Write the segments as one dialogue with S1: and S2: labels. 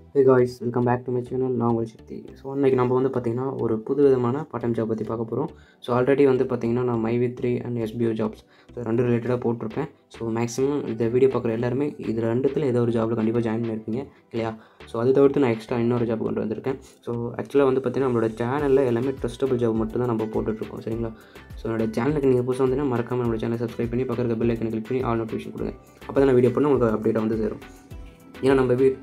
S1: hey guys welcome back to my channel நான் உங்கள் சக்தி so அன்றைக்கி நம்ம வந்து பார்த்திங்கன்னா ஒரு புது விதமான பார்ட் டைம் ஜாப் பற்றி பார்க்க போகிறோம் ஸோ ஆல்ரெடி வந்து பார்த்திங்கன்னா நான் my V three and SPO jobs so ரெண்டு ரிலேட்டடாக போட்டிருப்பேன் ஸோ மேக்ஸிமம் இந்த வீடியோ பார்க்குற எல்லாருமே இது ரெண்டுத்தில் ஏதோ ஒரு ஜாபில் கண்டிப்பாக ஜாயின் பண்ணியிருப்பீங்க இல்லையா ஸோ அது தவிர்த்து நான் எக்ஸ்ட்ரா இன்னொரு ஜாப் கொண்டு வந்திருக்கேன் ஸோ ஆக்சுவலாக வந்து பார்த்திங்கன்னா நம்மளோட சேனலில் எல்லாமே ட்ரஸ்டபிள் ஜாப் மட்டும் தான் நம்ம போட்டுட்ருக்கோம் சரிங்களா ஸோ என்னோட சேனலுக்கு நீங்கள் புதுசாக வந்தீங்கன்னா மறக்காமல் நம்மளோட சேனலை சப்ஸ்கிரைப் பண்ணி பக்கத்தில் பெல் ஐக்கனை கிளிக் பண்ணி ஆல் நோட்டிஃபிகேஷன் கொடுங்க அப்போ தான் நான் வீடியோ பண்ண உங்களுக்கு அப்டேட்டாக வந்து சேரும் ஏன்னா நம்ம வீ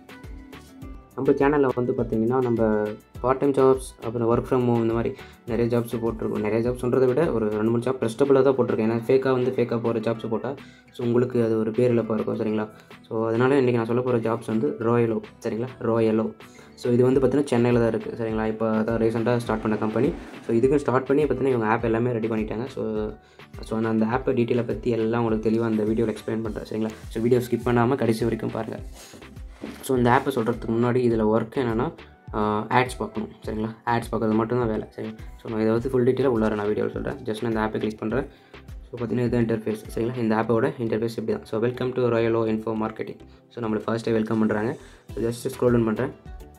S1: நம்ம சேனலில் வந்து பார்த்திங்கன்னா நம்ம பார்ட் டைம் ஜாப்ஸ் அப்புறம் ஒர்க் ஃப்ரம் ஹோம் இந்த மாதிரி நிறைய ஜாப்ஸ் போட்டிருக்கோம் நிறைய ஜாப்ஸ் சொல்கிறத விட ஒரு ரெண்டு மூணு ஜாப் ட்ரஸ்டபுளாக தான் போட்டிருக்கேன் ஏன்னா ஃபேக்காக வந்து ஃபேக்காக போகிற ஜாப்ஸ் போட்டால் ஸோ உங்களுக்கு அது ஒரு பேர் இழப்பாக இருக்கும் சரிங்களா ஸோ அதனால் இன்றைக்கி நான் சொல்ல போகிற ஜாப்ஸ் வந்து ராயலோ சரிங்களா ராயலோ ஸோ இது வந்து பார்த்தீங்கன்னா சென்னையில் தான் இருக்குது சரிங்களா இப்போ தான் ரீசெண்டாக ஸ்டார்ட் பண்ண கம்பெனி ஸோ இதுக்கும் ஸ்டார்ட் பண்ணி பார்த்தீங்கன்னா இவங்க ஆப் எல்லாமே ரெடி பண்ணிட்டாங்க ஸோ ஸோ நான் அந்த ஆப்பை டீட்டெயிலை பற்றி எல்லாம் உங்களுக்கு தெளிவாக அந்த வீடியோவில் எக்ஸ்பிளைன் பண்ணுறேன் சரிங்களா ஸோ வீடியோ ஸ்கிப் பண்ணாமல் கடைசி வரைக்கும் பாருங்கள் ஸோ இந்த ஆப்பை சொல்கிறதுக்கு முன்னாடி இதில் ஒர்க் என்னென்னா ஆட்ஸ் பார்க்கணும் சரிங்களா ஆட்ஸ் பார்க்குறது மட்டும்தான் வேலை சரி ஸோ நான் இதை வந்து ஃபுல் டீட்டெயிலாக உள்ளார நான் வீடியோவில் சொல்கிறேன் ஜஸ்ட் நான் இந்த ஆப்பை கிளிக் பண்ணுறேன் ஸோ பார்த்தீங்கன்னா இதுதான் இன்டர்ஃபேஸ் சரிங்களா இந்த ஆப்போட இன்டர்ஃபேஸ் இப்படி தான் so welcome to Royalo info marketing so நம்மளை ஃபர்ஸ்ட்டே வெல்கம் பண்ணுறாங்க ஸோ ஜஸ்ட் ஸ்க்ரோல் டவுன் பண்ணுறேன்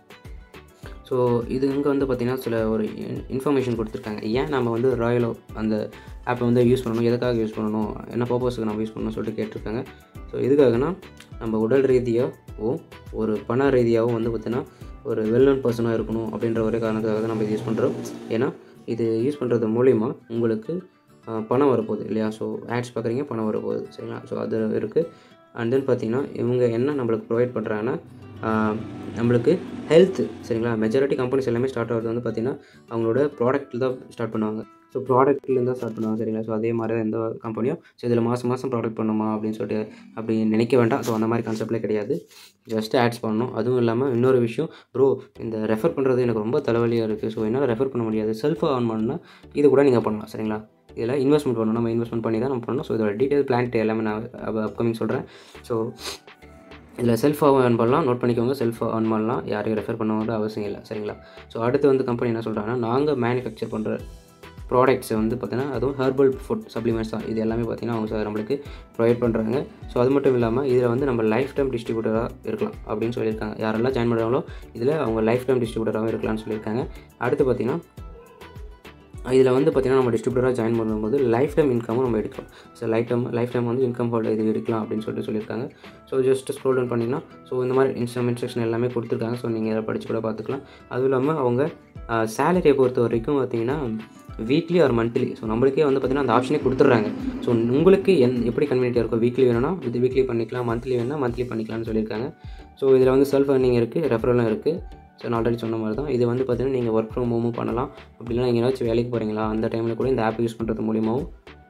S1: ஸோ இது இங்கே வந்து பார்த்திங்கன்னா சில ஒரு இன்ஃபர்மேஷன் கொடுத்துருக்காங்க ஏன் நம்ம வந்து ராயலோ அந்த ஆப்பை வந்து யூஸ் பண்ணணும் எதுக்காக யூஸ் பண்ணணும் என்ன பர்பஸுக்கு நம்ம யூஸ் பண்ணணும் சொல்லிட்டு கேட்டிருக்காங்க ஸோ எதுக்காகனா நம்ம உடல் ரீதியாகவும் ஒரு பண ரீதியாகவும் வந்து பார்த்திங்கன்னா ஒரு வெல் நோன் பர்சனாக இருக்கணும் அப்படின்ற ஒரே காரணத்துக்காக தான் நம்ம இது யூஸ் பண்ணுறோம் ஏன்னா இது யூஸ் பண்ணுறது மூலிமா உங்களுக்கு பணம் வரப்போகுது இல்லையா ஸோ ஆட்ஸ் பார்க்குறீங்க பணம் வரப்போகுது சரிங்களா ஸோ அது இருக்குது அண்ட் தென் பார்த்திங்கன்னா இவங்க என்ன நம்மளுக்கு ப்ரொவைட் பண்ணுறாங்கன்னா நம்மளுக்கு ஹெல்த் சரிங்களா மெஜாரிட்டி கம்பெனிஸ் எல்லாமே ஸ்டார்ட் ஆகிறது வந்து பார்த்திங்கன்னா அவங்களோட ப்ராடக்ட்டில் தான் ஸ்டார்ட் பண்ணுவாங்க ஸோ ப்ராடக்ட்லேருந்து தான் ஸ்டார்ட் பண்ணுவாங்க சரிங்களா ஸோ அதே மாதிரி தான் எந்த கம்பெனியும் ஸோ இதில் மாதம் மாதம் ப்ராடக்ட் பண்ணுமா அப்படின்னு சொல்லிட்டு அப்படி நினைக்க வேண்டாம் ஸோ அந்த மாதிரி கான்செப்ட்லேயே கிடையாது ஜஸ்ட் ஆட்ஸ் பண்ணணும் அதுவும் இல்லாமல் இன்னொரு விஷயம் ப்ரோ இந்த ரெஃபர் பண்ணுறது எனக்கு ரொம்ப தலைவலியாக இருக்குது ஸோ என்னால் ரெஃபர் பண்ண முடியாது செல்ஃபாக ஆன் பண்ணால் இது கூட நீங்கள் பண்ணலாம் சரிங்களா இதில் இன்வெஸ்ட்மெண்ட் பண்ணணும் நம்ம இன்வெஸ்ட்மெண்ட் பண்ணி தான் நம்ம பண்ணணும் ஸோ இதோட டீட்டெயில் பிளான்ட் எல்லாமே நான் அப்கமிங் சொல்கிறேன் ஸோ இதில் செல்ஃபாகவும் ஏர்ன் பண்ணலாம் நோட் பண்ணிக்கோங்க செல்ஃபாக ஏர்ன் பண்ணலாம் யாரையும் ரெஃபர் பண்ண அவசியம் இல்லை சரிங்களா ஸோ அடுத்து வந்து கம்பெனி என்ன சொல்கிறாங்கன்னா நாங்கள் மேனுஃபேக்சர் பண்ணுற ப்ராடக்ட்ஸ் வந்து பார்த்தீங்கன்னா அதுவும் ஹெர்பல் ஃபுட் சப்ளிமெண்ட்ஸ் தான் இது எல்லாமே பார்த்தீங்கன்னா அவங்க நம்மளுக்கு ப்ரொவைட் பண்ணுறாங்க ஸோ அது மட்டும் இல்லாமல் இதில் வந்து நம்ம லைஃப் டைம் டிஸ்ட்ரிபியூட்டராக இருக்கலாம் அப்படின்னு சொல்லியிருக்காங்க யாரெல்லாம் ஜாயின் பண்ணுறாங்களோ இதில் அவங்க லைஃப் டைம் டிஸ்ட்ரிபியூட்டராகவும் இருக்கலாம்னு சொல்லியிருக்காங்க அடுத்து பார்த்தீங்கன்னா இதில் வந்து பார்த்திங்கன்னா நம்ம டிஸ்ட்ரிபியூட்டராக ஜாயின் பண்ணும்போது லைஃப் டைம் இன்கமும் நம்ம எடுக்கலாம் so life time life time வந்து இன்கம் ஹோல்டர் இது எடுக்கலாம் அப்படின்னு சொல்லிட்டு சொல்லியிருக்காங்க ஸோ ஜஸ்ட் ஸ்க்ரோல் டவுன் பண்ணிங்கன்னா ஸோ இந்த மாதிரி இன்ஸ்டம் இன்ஸ்ட்ரக்ஷன் எல்லாமே கொடுத்துருக்காங்க ஸோ நீங்கள் இதை படித்து கூட பார்த்துக்கலாம் அதுவும் இல்லாமல் அவங்க சேலரியை பொறுத்த வரைக்கும் பார்த்திங்கன்னா வீக்லி ஆர் மந்த்லி ஸோ நம்மளுக்கே வந்து பார்த்திங்கன்னா அந்த ஆப்ஷனே கொடுத்துட்றாங்க ஸோ உங்களுக்கு என் எப்படி கன்வீனியாக இருக்கும் வீக்லி வேணும்னா இது வீக்லி பண்ணிக்கலாம் மந்த்லி வேணும்னா மந்த்லி பண்ணிக்கலாம்னு சொல்லியிருக்காங்க ஸோ இதில் வந்து செல்ஃப் ஏர்னிங் இருக்குது ரெஃபரலும் இருக்குது ஸோ நான் ஆல்ரெடி சொன்ன மாதிரி தான் இது வந்து பார்த்திங்கன்னா நீங்கள் ஒர்க் ஃப்ரம் ஹோமும் பண்ணலாம் அப்படின்னா நீங்கள் ஏதாச்சும் வேலைக்கு போகிறீங்களா அந்த டைமில் கூட இந்த ஆப் யூஸ் பண்ணுறது மூலியமாகவும்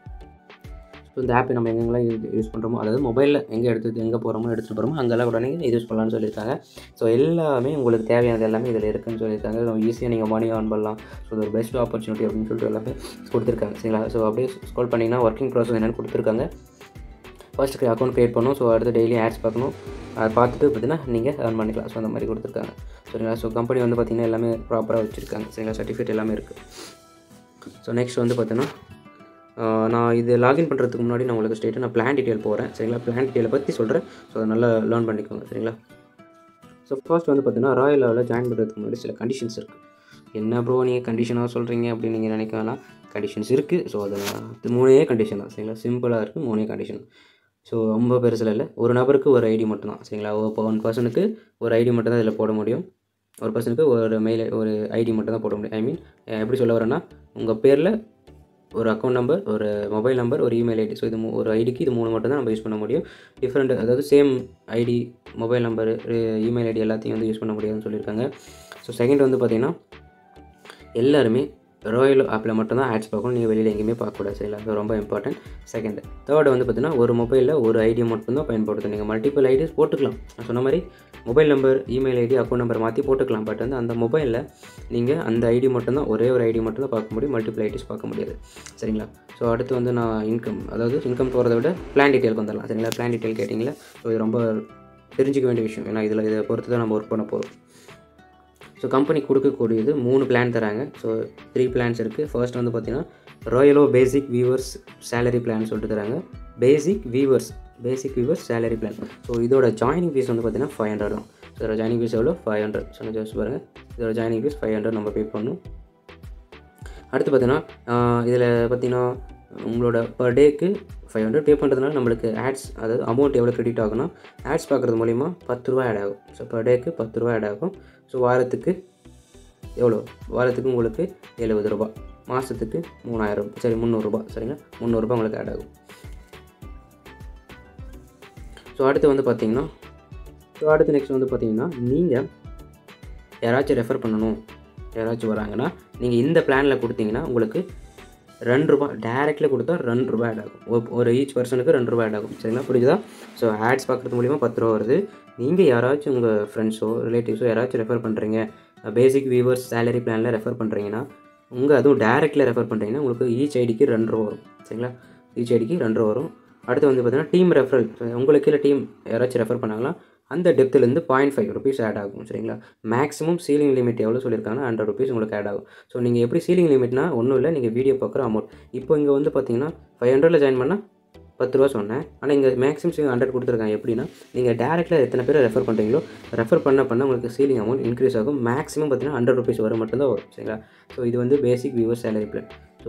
S1: ஸோ இந்த ஆப்பை நம்ம எங்கெங்கெல்லாம் யூஸ் பண்ணுறோமோ அதாவது மொபைலில் எங்கே எடுத்து எங்கே போகிறோமோ எடுத்துகிட்டு போகிறோமோ அங்கெல்லாம் கூட நீங்கள் இது யூஸ் பண்ணலாம்னு சொல்லியிருக்காங்க ஸோ எல்லாமே உங்களுக்கு தேவையானது எல்லாமே இதில் இருக்குன்னு சொல்லியிருக்காங்க ஸோ ஈஸியாக நீங்கள் மணி ஆன் பண்ணலாம் ஸோ இது ஒரு பெஸ்ட் ஆப்பர்ச்சுனிட்டி அப்படின்னு சொல்லிட்டு எல்லாமே கொடுத்துருக்காங்க சரிங்களா ஸோ அப்படியே ஸ்கால் பண்ணிங்கன்னா ஒர்க்கிங் ப்ராசஸ் என்னென்னு கொடுத்துருக்காங்க ஃபர்ஸ்ட்டு அக்கௌண்ட் க்ரியேட் பண்ணணும் ஸோ அடுத்து டெய்லி ஆட்ஸ் பார்க்கணும் அதை பார்த்துட்டு பார்த்தீங்கன்னா நீங்கள் ஏர்ன் பண்ணிக்கலாம் ஸோ அந்த மாதிரி கொடுத்துருக்காங்க சரிங்களா ஸோ கம்பெனி வந்து பார்த்திங்கன்னா எல்லாமே ப்ராப்பராக வச்சுருக்காங்க சரிங்களா சர்டிஃபிகேட் எல்லாமே இருக்குது ஸோ நெக்ஸ்ட் வந்து பார்த்தீங்கன்னா நான் இது லாகின் பண்ணுறதுக்கு முன்னாடி நான் உங்களுக்கு ஸ்டேட்டு நான் பிளான் டீட்டெயில் போகிறேன் சரிங்களா பிளான் டீட்டெயிலை பற்றி சொல்கிறேன் ஸோ அதை நல்லா லேர்ன் பண்ணிக்கோங்க சரிங்களா ஸோ ஃபர்ஸ்ட் வந்து பார்த்தீங்கன்னா ராயல் லெவலில் ஜாயின் பண்ணுறதுக்கு முன்னாடி சில கண்டிஷன்ஸ் இருக்குது என்ன ப்ரோ நீங்கள் கண்டிஷனாக சொல்கிறீங்க அப்படின்னு நீங்கள் நினைக்க வேணாம் கண்டிஷன்ஸ் இருக்குது ஸோ அது மூணே கண்டிஷன் தான் சரிங்களா சிம்பிளாக இருக்குது மூணே கண்டிஷன் ஸோ ரொம்ப பெருசில் இல்லை ஒரு நபருக்கு ஒரு ஐடி மட்டும்தான் சரிங்களா இப்போ ஒன் பர்சனுக்கு ஒரு ஐடி மட்டும் தான் இதில் போட முடியும் ஒரு பர்சனுக்கு ஒரு மெயில் ஒரு ஐடி மட்டும் தான் போட முடியும் ஐ மீன் எப்படி சொல்ல வரேன்னா உங்கள் பேரில் ஒரு அக்கௌண்ட் நம்பர் ஒரு மொபைல் நம்பர் ஒரு இமெயில் ஐடி ஸோ இது ஒரு ஐடிக்கு இது மூணு மட்டும் தான் நம்ம யூஸ் பண்ண முடியும் டிஃப்ரெண்ட் அதாவது same ID mobile number email ID எல்லாத்தையும் வந்து யூஸ் பண்ண முடியாதுன்னு சொல்லியிருக்காங்க ஸோ செகண்ட் வந்து பார்த்திங்கன்னா எல்லாருமே ராயல் ஆப்பில் மட்டும்தான் ஆட்ஸ் பார்க்கணும் நீங்கள் வெளியில் எங்கேயுமே பார்க்கக்கூடாது சரிங்களா அது ரொம்ப இம்பார்ட்டன்ட் செகண்ட் தேர்ட் வந்து பார்த்தீங்கன்னா ஒரு மொபைலில் ஒரு ஐடி மட்டும்தான் பயன்படுத்தும் நீங்கள் மல்டிபிள் ஐடிஸ் போட்டுக்கலாம் நான் சொன்ன மாதிரி mobile number email ID account number மாற்றி போட்டுக்கலாம் பட் வந்து அந்த மொபைலில் நீங்கள் அந்த ஐடி மட்டும்தான் ஒரே ஒரு ஐடி மட்டும்தான் பார்க்க முடியும் மல்டிபிள் ஐடிஸ் பார்க்க முடியாது சரிங்களா ஸோ அடுத்து வந்து நான் இன்கம் அதாவது இன்கம் போகிறத விட பிளான் டீட்டெயிலுக்கு வந்துடலாம் சரிங்களா பிளான் டீட்டெயில் கேட்டிங்களா ஸோ இது ரொம்ப தெரிஞ்சிக்க வேண்டிய விஷயம் ஏன்னா இதில் இதை பொறுத்து தான் நம்ம ஒர்க் பண்ண போகிறோம் ஸோ கம்பெனி கொடுக்கக்கூடியது மூணு பிளான் தராங்க ஸோ த்ரீ பிளான்ஸ் இருக்குது ஃபர்ஸ்ட் வந்து பார்த்தீங்கன்னா Royalo basic viewers salary plan சொல்லிட்டு தராங்க basic viewers basic viewers salary plan so இதோட ஜாயினிங் ஃபீஸ் வந்து பார்த்தீங்கன்னா ஃபைவ் ஹண்ட்ரட் தான் ஸோ இதோட ஜாயினிங் ஃபீஸ் எவ்வளோ ஃபைவ் ஹண்ட்ரட் ஸோ ஜஸ்ட் பாருங்கள் இதோட ஜாயினிங் ஃபீஸ் ஃபைவ் ஹண்ட்ரட் நம்ம பே பண்ணணும் அடுத்து பார்த்தீங்கன்னா இதில் பார்த்தீங்கன்னா உங்களோட பர் டேக்கு ஃபைவ் ஹண்ட்ரட் பே பண்ணுறதுனால நம்மளுக்கு ஆட்ஸ் அதாவது அமௌண்ட் எவ்வளோ கிரெடிட் ஆகும்னா ஆட்ஸ் பார்க்குறது மூலிமா பத்து ரூபா ஆட் ஆகும் ஸோ பர் டேக்கு பத்து ரூபா ஆட் ஆகும் ஸோ வாரத்துக்கு எவ்வளோ வாரத்துக்கு உங்களுக்கு எழுபது ரூபா மாதத்துக்கு மூணாயிரம் சரி முந்நூறுரூபா சரிங்களா முந்நூறுரூபா உங்களுக்கு ஆட் ஆகும் ஸோ அடுத்து வந்து பார்த்தீங்கன்னா ஸோ அடுத்து நெக்ஸ்ட் வந்து பார்த்தீங்கன்னா நீங்கள் யாராச்சும் ரெஃபர் பண்ணணும் யாராச்சும் வராங்கன்னா நீங்கள் இந்த பிளானில் கொடுத்தீங்கன்னா உங்களுக்கு ரெண்டு ரூபா டேரெக்டில் கொடுத்தா ரெண்டு ரூபா ஆட் ஆகும் ஒரு- ஒரு ஈச் பர்சனுக்கு ரெண்டு ரூபா ஆட் ஆகும் சரிங்களா புரியுதா ஸோ ஆட்ஸ் பார்க்குறது மூலிமா பத்து ரூபா வருது நீங்கள் யாராச்சும் உங்கள் ஃப்ரெண்ட்ஸோ ரிலேட்டிவ்ஸோ யாராச்சும் ரெஃபர் பண்ணுறீங்க பேசிக் வியூவர்ஸ் சேலரி பிளானில் ரெஃபர் பண்ணுறீங்கன்னா உங்கள் அதுவும் டேரெக்டில் ரெஃபர் பண்ணுறீங்கன்னா உங்களுக்கு ஈச் ஐடிக்கு ரெண்டு ரூபா வரும் சரிங்களா ஈச் ஐடிக்கு ரெண்டு ரூபா வரும் அடுத்து வந்து பார்த்தீங்கன்னா டீம் ரெஃபரல் உங்களுக்கு இல்லை டீம் யாராச்சும் ரெஃபர் பண்ணாங்களா அந்த டெப்த்துலேருந்து பாயிண்ட் ஃபைவ் ருபீஸ் ஆட் ஆகும் சரிங்களா மேக்ஸிமம் சீலிங் லிமிட் எவ்வளோ சொல்லியிருக்காங்கன்னா ஹண்ட்ரட் ருபீஸ் உங்களுக்கு ஆட் ஆகும் ஸோ நீங்கள் எப்படி சீலிங் லிமிட்னா ஒன்றும் இல்லை நீங்கள் வீடியோ பார்க்குற அமௌண்ட் இப்போ இங்கே வந்து பார்த்தீங்கன்னா ஃபைவ் ஹண்ட்ரடில் ஜாயின் பண்ணால் பத்து ரூபா சொன்னேன் ஆனால் இங்கே மேக்ஸிமம் ஹண்ட்ரட் கொடுத்துருக்காங்க எப்படின்னா நீங்கள் டேரெக்டில் எத்தனை பேர் ரெஃபர் பண்ணுறீங்களோ ரெஃபர் பண்ண பண்ண உங்களுக்கு சீலிங் அமௌண்ட் இன்க்ரீஸ் ஆகும் மேக்ஸிமம் பார்த்தீங்கன்னா ஹண்ட்ரட் ருபீஸ் வர மட்டும்தான் வரும் சரிங்களா ஸோ இது வந்து basic viewer salary plan so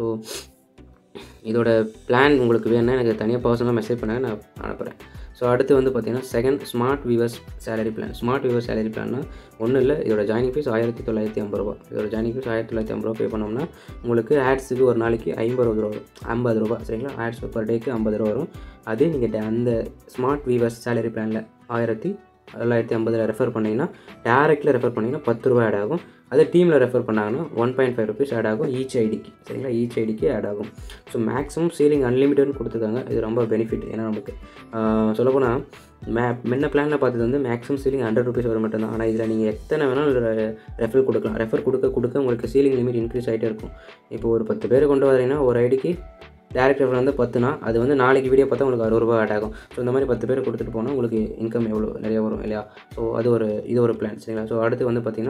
S1: இதோட பிளான் உங்களுக்கு வேணும்னா எனக்கு தனியாக பர்சனலாக மெசேஜ் பண்ணாங்க நான் அனுப்புகிறேன் ஸோ அடுத்து வந்து பார்த்தீங்கன்னா second smart viewers salary plan smart viewer salary பிளான்னா ஒன்றும் இல்லை இதோட ஜாயினிங் ஃபீஸ் ஆயிரத்தி தொள்ளாயிரத்தி ஐம்பது ரூபா இதோட ஜாயினிங் ஃபீஸ் ஆயிரத்தி தொள்ளாயிரத்தி ஐம்பது ரூபா பே பண்ணோம்னா உங்களுக்கு ஆட்ஸுக்கு ஒரு நாளைக்கு ஐம்பது ரூபா வரும் ஐம்பது ரூபா சரிங்களா ஆட்ஸ் பர் டேக்கு ஐம்பது ரூபா வரும் அதே நீங்கள் அந்த ஸ்மார்ட் வியூவர்ஸ் சேலரி பிளானில் ஆயிரத்தி தொள்ளாயிரத்தி ஐம்பதில் ரெஃபர் பண்ணிங்கன்னா டேரெக்டில் ரெஃபர் பண்ணிங்கன்னா பத்து ரூபா ஆட் ஆகும் அதே டீமில் ரெஃபர் பண்ணாங்கன்னா one point five rupees add ஆகும் ஈச் ஐடிக்கு சரிங்களா ஈச் ஐடிக்கு ஆட் ஆகும் ஸோ மேக்ஸிமம் சீலிங் அன்லிமிட்டட்னு கொடுத்துருக்காங்க இது ரொம்ப பெனிஃபிட் ஏன்னா நமக்கு ஆஹ் சொல்லப்போனால் மே முன்ன பிளானில் பார்த்தது வந்து மேக்ஸிமம் சீலிங் ஹண்ட்ரட் ருபீஸ் வர மட்டும்தான் ஆனால் இதில் நீங்கள் எத்தனை வேணாலும் ரெஃபர் கொடுக்கலாம் ரெஃபர் கொடுக்க கொடுக்க உங்களுக்கு சீலிங் லிமிட் இன்க்ரீஸ் ஆகிட்டே இருக்கும் இப்போ ஒரு பத்து பேர் கொண்டு வரீங்கன்னா ஒரு ஐடிக்கு டேரக்ட் ரெஃபர் வந்து பத்துனா அது வந்து நாளைக்கு வீடியோ பார்த்தா உங்களுக்கு அறுபது ரூபா ஆட் ஆகும் ஸோ இந்த மாதிரி பத்து பேர் கொடுத்துட்டு போனால் உங்களுக்கு இன்கம் எவ்வளோ நிறைய வரும் இல்லையா ஸோ அது ஒரு இது ஒரு பிளான் சரிங்களா ஸோ அடுத்து வந்து பார்த்தீங்கன்னா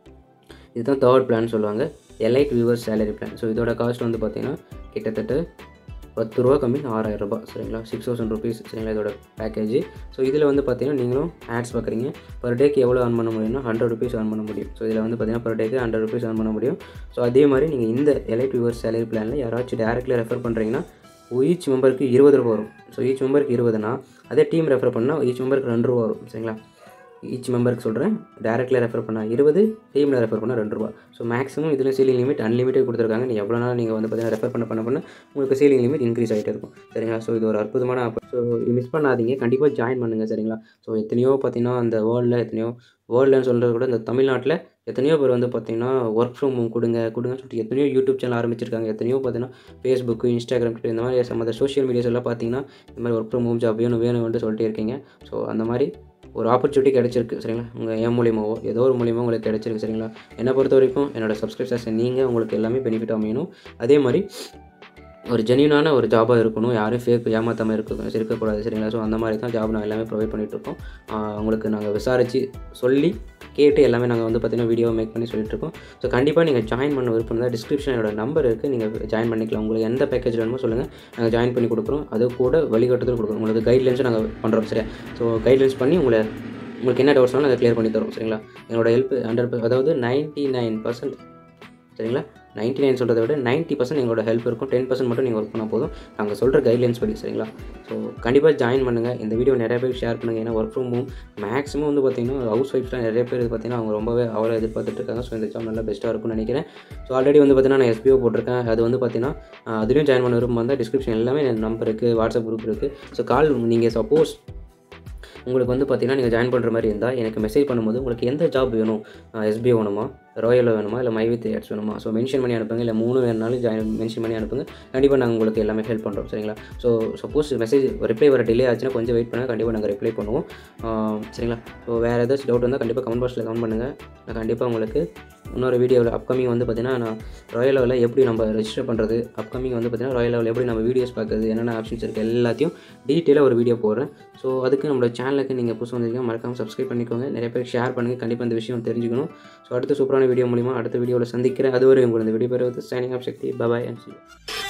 S1: இதுதான் தேர்ட் பிளான் சொல்லுவாங்க elite viewer salary plan so இதோட காஸ்ட் வந்து பார்த்தீங்கன்னா கிட்டத்தட்ட பத்து ரூபா கம்மி ஆறாயிரம் ரூபாய் சரிங்களா சிக்ஸ் தௌசண்ட் ருபீஸ் சரிங்களா இதோட பேக்கேஜ் ஸோ இதில் வந்து பார்த்தீங்கன்னா நீங்களும் ஆட்ஸ் பார்க்குறீங்க பர் டேக்கு எவ்வளோ earn பண்ண முடியும்னா ஹண்ட்ரட் ருபீஸ் earn பண்ண முடியும் ஸோ இதில் வந்து பார்த்தீங்கன்னா பர் டேக்கு ஹண்ட்ரட் ருபீஸ் earn பண்ண முடியும் ஸோ அதே மாதிரி நீங்கள் இந்த எலைட் வியூவர் சேலரி பிளானில் யாராச்சும் டேரெக்டில் ரெஃபர் பண்ணுறீங்கன்னா ஈச் மெம்பருக்கு இருபது ரூபா வரும் ஸோ ஈச் மெம்பருக்கு இருபதுனா அதே டீம் ரெஃபர் பண்ணால் ஈச் மெம்பருக்கு ரெண்டு ரூபா வரும் சரிங்களா ஈச் மெம்பருக்கு சொல்கிறேன் டேரெக்டில் ரெஃபர் பண்ணால் இருபது டீமில் ரெஃபர் பண்ணால் ரெண்டு ரூபா ஸோ மேக்ஸிமம் இதில் சீலிங் லிமிட் அன்லிமிட்டட் கொடுத்துருக்காங்க நீங்கள் எவ்வளோ நாள் நீங்கள் வந்து பார்த்தீங்கன்னா ரெஃபர் பண்ண பண்ண பண்ண உங்களுக்கு சீலிங் லிமிட் இன்க்ரீஸ் ஆகிட்டே இருக்கும் சரிங்களா ஸோ இது ஒரு அற்புதமான ஆப் ஸோ மிஸ் பண்ணாதீங்க கண்டிப்பாக ஜாயின் பண்ணுங்கள் சரிங்களா ஸோ எத்தனையோ பார்த்தீங்கன்னா அந்த வேர்ல்டில் எத்தனையோ வேர்ல்டுன்னு சொல்கிறது கூட இந்த தமிழ்நாட்டில் எத்தனையோ பேர் வந்து பார்த்தீங்கன்னா ஒர்க் ஃப்ரம் ஹோம் கொடுங்க கொடுங்கன்னு சொல்லிட்டு எத்தனையோ யூடியூப் சேனல் ஆரம்பிச்சிருக்காங்க எத்தனையோ பார்த்தீங்கன்னா ஃபேஸ்புக்கு இன்ஸ்டாகிராம் ட்விட்டர் இந்த மாதிரி சம்மந்த சோஷியல் மீடியாஸ் எல்லாம் பார்த்தீங்கன்னா இந்த மாதிரி ஒர்க் ஃப்ரம் ஹோம் ஜாப் வேணும் வேணும்னு சொல்லிட்டு இருக்கீங்க ஸோ அந்த மாதிரி ஒரு ஆப்பர்ச்சுனிட்டி கிடச்சிருக்கு சரிங்களா உங்கள் என் மூலியமாவோ ஏதோ ஒரு மூலியமாக உங்களுக்கு கிடச்சிருக்கு சரிங்களா என்னை பொறுத்த வரைக்கும் என்னோட சப்ஸ்கிரிப்ஷன்ஸ் நீங்கள் உங்களுக்கு எல்லாமே பெனிஃபிட் அமையணும் அதே மாதிரி ஒரு ஜென்யூனான ஒரு ஜாபாக இருக்கணும் யாரும் ஃபேக் ஏமாத்தாமல் இருக்க இருக்கக்கூடாது சரிங்களா ஸோ அந்த மாதிரி தான் ஜாப் நாங்கள் எல்லாமே ப்ரொவைட் பண்ணிகிட்ருக்கோம் உங்களுக்கு நாங்கள் விசாரித்து சொல்லி கேட்டு எல்லாமே நாங்கள் வந்து பார்த்தீங்கன்னா வீடியோ மேக் பண்ணி சொல்லிட்டு இருக்கோம் ஸோ கண்டிப்பாக நீங்கள் ஜாயின் பண்ண விருப்பம் தான் டிஸ்கிரிப்ஷன் என்னோட நம்பர் இருக்குது நீங்கள் ஜாயின் பண்ணிக்கலாம் உங்களுக்கு எந்த பேக்கேஜ் வேணுமோ சொல்லுங்கள் நாங்கள் ஜாயின் பண்ணி கொடுக்குறோம் அது கூட வழிகாட்டுதல் கொடுக்குறோம் உங்களுக்கு கைட்லைன்ஸும் நாங்கள் பண்ணுறோம் சரியா ஸோ கைட்லைன்ஸ் பண்ணி உங்களை உங்களுக்கு என்ன டவுட்ஸ்னாலும் நாங்கள் க்ளியர் பண்ணி தரோம் சரிங்களா எங்களோட ஹெல்ப் ஹண்ட்ரட் அதாவது நைன்ட்டி நைன் பர்சன்ட் சரிங்களா நைன்ட்டி நைன் சொல்கிறத விட நைன்ட்டி பர்சன்ட் எங்களோட ஹெல்ப் இருக்கும் டென் பர்சன்ட் மட்டும் நீங்கள் ஒர்க் பண்ணால் போதும் நாங்கள் சொல்கிற கைட்லைன்ஸ் படி சரிங்களா ஸோ கண்டிப்பாக ஜாயின் பண்ணுங்கள் இந்த வீடியோ நிறைய பேர் ஷேர் பண்ணுங்கள் ஏன்னா ஒர்க் ஃப்ரம் ஹோம் மேக்ஸிமம் வந்து பார்த்தீங்கன்னா ஹவுஸ் ஒய்ஃப்லாம் நிறைய பேர் இது பார்த்தீங்கன்னா அவங்க ரொம்பவே அவ்வளோ எதிர்பார்த்துட்டு இருக்காங்க ஸோ இந்த ஜாப் நல்லா பெஸ்ட்டாக இருக்கும்னு நினைக்கிறேன் ஸோ ஆல்ரெடி வந்து பார்த்தீங்கன்னா நான் எஸ்பிஓ போட்டிருக்கேன் அது வந்து பார்த்தீங்கன்னா ஆஹ் அதுலேயும் ஜாயின் பண்ண விருப்பம் வந்தால் டிஸ்கிரிப்ஷன் எல்லாமே என் நம்பர் இருக்குது வாட்ஸ்அப் குரூப் இருக்குது ஸோ கால் நீங்கள் சப்போஸ் உங்களுக்கு வந்து பார்த்தீங்கன்னா நீங்கள் ஜாயின் பண்ணுற மாதிரி இருந்தால் எனக்கு மெசேஜ் பண்ணும்போது உங்களுக்கு எந்த ஜாப் வேணும் எஸ்பிஐ வேணுமா ராயலில் வேணுமா இல்லை மை வித் ஏட்ஸ் வேணுமா ஸோ மென்ஷன் பண்ணி அனுப்புங்க இல்லை மூணு வேணுனாலும் ஜாயின் மென்ஷன் பண்ணி அனுப்புங்க கண்டிப்பாக நாங்கள் உங்களுக்கு எல்லாமே ஹெல்ப் பண்ணுறோம் சரிங்களா ஸோ சப்போஸ் மெசேஜ் ரிப்ளை வர டிலே ஆச்சுன்னா கொஞ்சம் வெயிட் பண்ணுங்கள் கண்டிப்பாக நாங்கள் ரிப்ளை பண்ணுவோம் ஆஹ் சரிங்களா ஸோ வேறு ஏதாச்சும் டவுட் வந்தால் கண்டிப்பாக கமெண்ட் பாக்ஸில் கமெண்ட் பண்ணுங்கள் நான் கண்டிப்பாக உங்களுக்கு இன்னொரு வீடியோவில் அப்கமிங் வந்து பார்த்தீங்கன்னா நான் ராயல் லெவலில் எப்படி நம்ம ரெஜிஸ்டர் பண்ணுறது அப்கமிங் வந்து பார்த்தீங்கன்னா ராயல் லெவலில் எப்படி நம்ம வீடியோஸ் பார்க்குறது என்னென்ன ஆப்ஷன்ஸ் இருக்குது எல்லாத்தையும் டீட்டெயிலாக ஒரு வீடியோ போடுறேன் ஸோ அதுக்கு நம்மளோட சேனலுக்கு நீங்கள் புதுசு வந்திருக்கீங்க மறக்காமல் சப்ஸ்கிரைப் பண்ணிக்கோங்க நிறைய பேர் ஷேர் பண்ணுங்கள் கண்டிப்பாக இந்த விஷயம் தெரிஞ்சுக்கணும் ஸோ அடுத்த சூப்பரான வீடியோ மூலிமா அடுத்த வீடியோவில் சந்திக்கிறேன் அதுவரை உங்களுக்கு இந்த வீடியோ பெறுவது சைனிங் ஆஃப் சக்தி பபாய் அண்ட் சி